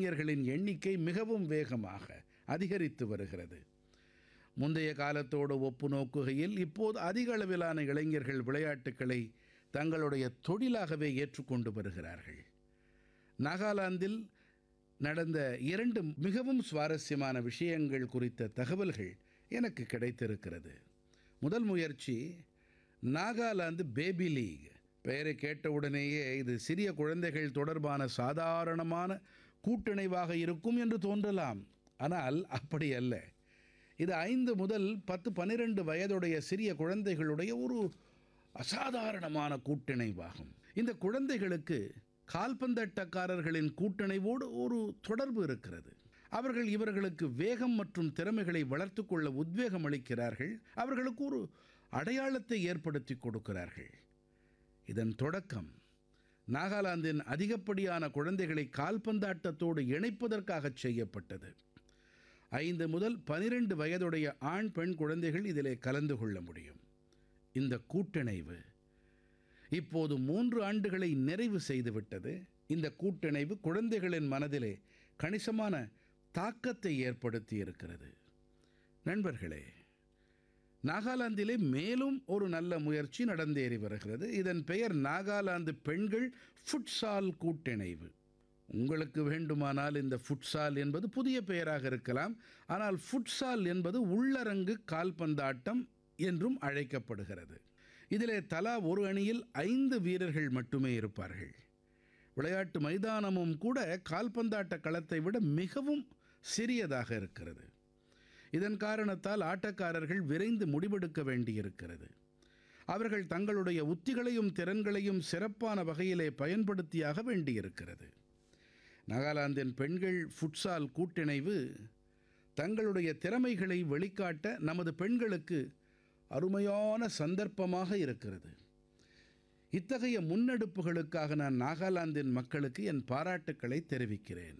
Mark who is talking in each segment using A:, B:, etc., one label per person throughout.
A: இளைஞர்களின் எண்ணிக்கை மிகவும் வேகமாக அதிகரித்து வருகிறது முந்தைய காலத்தோடு ஒப்பு நோக்குகையில் இப்போது அதிக அளவிலான இளைஞர்கள் விளையாட்டுக்களை தங்களுடைய தொழிலாகவே ஏற்றுக்கொண்டு வருகிறார்கள் நாகாலாந்தில் நடந்த இரண்டு மிகவும் சுவாரஸ்யமான விஷயங்கள் குறித்த தகவல்கள் எனக்கு கிடைத்திருக்கிறது முதல் முயற்சி நாகாலாந்து பேபி லீக் பெயரை கேட்டவுடனேயே இது சிறிய குழந்தைகள் தொடர்பான சாதாரணமான கூட்டிணைவாக இருக்கும் என்று தோன்றலாம் ஆனால் அப்படி அல்ல இது ஐந்து முதல் பத்து பன்னிரண்டு வயதுடைய சிறிய குழந்தைகளுடைய ஒரு அசாதாரணமான கூட்டிணைவாகும் இந்த குழந்தைகளுக்கு கால்பந்தட்டக்காரர்களின் கூட்டிணைவோடு ஒரு தொடர்பு இருக்கிறது அவர்கள் இவர்களுக்கு வேகம் மற்றும் திறமைகளை வளர்த்து கொள்ள உத்வேகம் அளிக்கிறார்கள் அவர்களுக்கு ஒரு அடையாளத்தை ஏற்படுத்தி கொடுக்கிறார்கள் இதன் தொடக்கம் நாகாலாந்தின் அதிகப்படியான குழந்தைகளை கால்பந்தாட்டத்தோடு இணைப்பதற்காக செய்யப்பட்டது ஐந்து முதல் பனிரெண்டு வயதுடைய ஆண் பெண் குழந்தைகள் இதிலே கலந்து கொள்ள முடியும் இந்த கூட்டிணைவு இப்போது மூன்று ஆண்டுகளை நிறைவு செய்துவிட்டது இந்த கூட்டிணைவு குழந்தைகளின் மனதிலே கணிசமான தாக்கத்தை ஏற்படுத்தி இருக்கிறது நண்பர்களே நாகாலாந்திலே மேலும் ஒரு நல்ல முயற்சி நடந்தேறி வருகிறது இதன் பெயர் நாகாலாந்து பெண்கள் ஃபுட்சால் கூட்டிணைவு உங்களுக்கு வேண்டுமானால் இந்த ஃபுட்சால் என்பது புதிய பெயராக இருக்கலாம் ஆனால் ஃபுட்சால் என்பது உள்ளரங்கு கால்பந்தாட்டம் என்றும் அழைக்கப்படுகிறது இதிலே தலா ஒரு அணியில் ஐந்து வீரர்கள் மட்டுமே இருப்பார்கள் விளையாட்டு மைதானமும் கூட கால்பந்தாட்ட களத்தை விட மிகவும் சிறியதாக இருக்கிறது இதன் காரணத்தால் ஆட்டக்காரர்கள் விரைந்து முடிவெடுக்க வேண்டியிருக்கிறது அவர்கள் தங்களுடைய உத்திகளையும் திறன்களையும் சிறப்பான வகையிலே பயன்படுத்தியாக வேண்டியிருக்கிறது நாகாலாந்தின் பெண்கள் ஃபுட்சால் கூட்டிணைவு தங்களுடைய திறமைகளை வெளிக்காட்ட நமது பெண்களுக்கு அருமையான சந்தர்ப்பமாக இருக்கிறது இத்தகைய முன்னெடுப்புகளுக்காக நான் நாகாலாந்தின் மக்களுக்கு என் பாராட்டுக்களை தெரிவிக்கிறேன்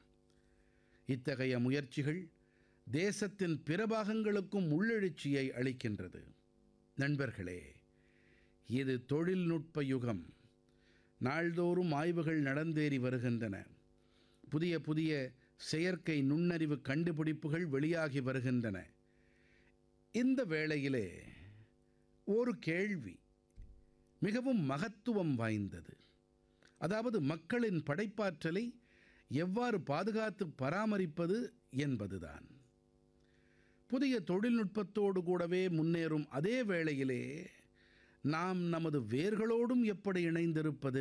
A: இத்தகைய முயற்சிகள் தேசத்தின் பிற பாகங்களுக்கும் உள்ளெழுச்சியை அளிக்கின்றது நண்பர்களே இது தொழில்நுட்ப யுகம் நாள்தோறும் ஆய்வுகள் நடந்தேறி வருகின்றன புதிய புதிய செயற்கை நுண்ணறிவு கண்டுபிடிப்புகள் வெளியாகி வருகின்றன இந்த வேளையிலே ஒரு கேள்வி மிகவும் மகத்துவம் வாய்ந்தது அதாவது மக்களின் படைப்பாற்றலை எவ்வாறு பாதுகாத்து பராமரிப்பது என்பதுதான் புதிய தொழில்நுட்பத்தோடு கூடவே முன்னேறும் அதே வேளையிலே நாம் நமது வேர்களோடும் எப்படி இணைந்திருப்பது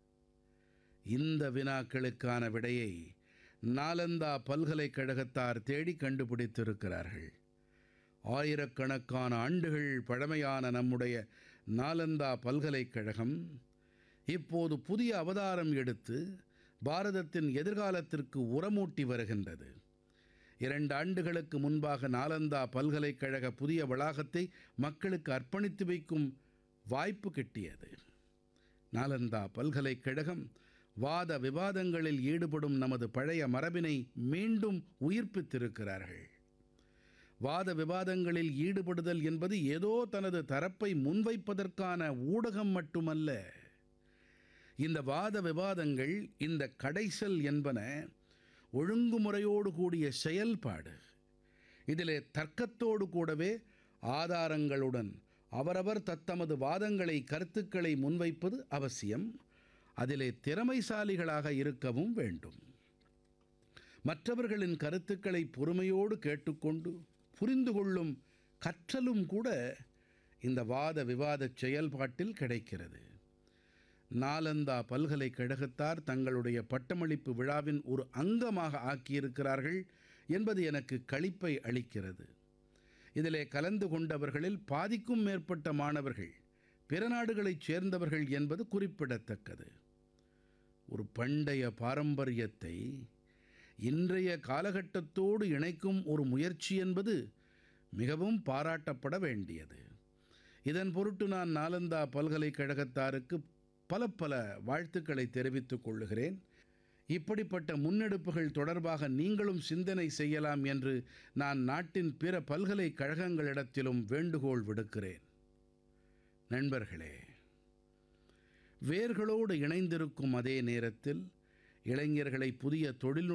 A: இந்த வினாக்களுக்கான விடையை நாலந்தா பல்கலைக்கழகத்தார் தேடி கண்டுபிடித்திருக்கிறார்கள் ஆயிரக்கணக்கான ஆண்டுகள் பழமையான நம்முடைய நாலந்தா பல்கலைக்கழகம் இப்போது புதிய அவதாரம் எடுத்து பாரதத்தின் எதிர்காலத்திற்கு உரமூட்டி வருகின்றது இரண்டு ஆண்டுகளுக்கு முன்பாக நாலந்தா பல்கலைக்கழக புதிய வளாகத்தை மக்களுக்கு அர்ப்பணித்து வைக்கும் வாய்ப்பு கிட்டியது நாலந்தா பல்கலைக்கழகம் வாத விவாதங்களில் ஈடுபடும் நமது பழைய மரபினை மீண்டும் உயிர்ப்பித்திருக்கிறார்கள் வாத விவாதங்களில் ஈடுபடுதல் என்பது ஏதோ தனது தரப்பை முன்வைப்பதற்கான ஊடகம் மட்டுமல்ல இந்த வாத விவாதங்கள் இந்த கடைசல் என்பன ஒழுங்குமுறையோடு கூடிய செயல்பாடு இதிலே தர்க்கத்தோடு கூடவே ஆதாரங்களுடன் அவரவர் தத்தமது வாதங்களை கருத்துக்களை முன்வைப்பது அவசியம் அதிலே திறமைசாலிகளாக இருக்கவும் வேண்டும் மற்றவர்களின் கருத்துக்களை பொறுமையோடு கேட்டுக்கொண்டு புரிந்து கொள்ளும் கற்றலும் கூட இந்த வாத விவாத செயல்பாட்டில் கிடைக்கிறது நாலந்தா பல்கலைக்கழகத்தார் தங்களுடைய பட்டமளிப்பு விழாவின் ஒரு அங்கமாக ஆக்கியிருக்கிறார்கள் என்பது எனக்கு களிப்பை அளிக்கிறது இதிலே கலந்து கொண்டவர்களில் பாதிக்கும் மேற்பட்ட மாணவர்கள் பிற நாடுகளைச் சேர்ந்தவர்கள் என்பது குறிப்பிடத்தக்கது ஒரு பண்டைய பாரம்பரியத்தை இன்றைய காலகட்டத்தோடு இணைக்கும் ஒரு முயற்சி என்பது மிகவும் பாராட்டப்பட வேண்டியது இதன் பொருட்டு நான் நாலந்தா பல்கலைக்கழகத்தாருக்கு பல பல வாழ்த்துக்களை தெரிவித்துக் கொள்ளுகிறேன் இப்படிப்பட்ட முன்னெடுப்புகள் தொடர்பாக நீங்களும் சிந்தனை செய்யலாம் என்று நான் நாட்டின் பிற பல்கலைக்கழகங்களிடத்திலும் வேண்டுகோள் விடுக்கிறேன் நண்பர்களே வேர்களோடு இணைந்திருக்கும் அதே நேரத்தில் இளைஞர்களை புதிய தொழில்நுட்ப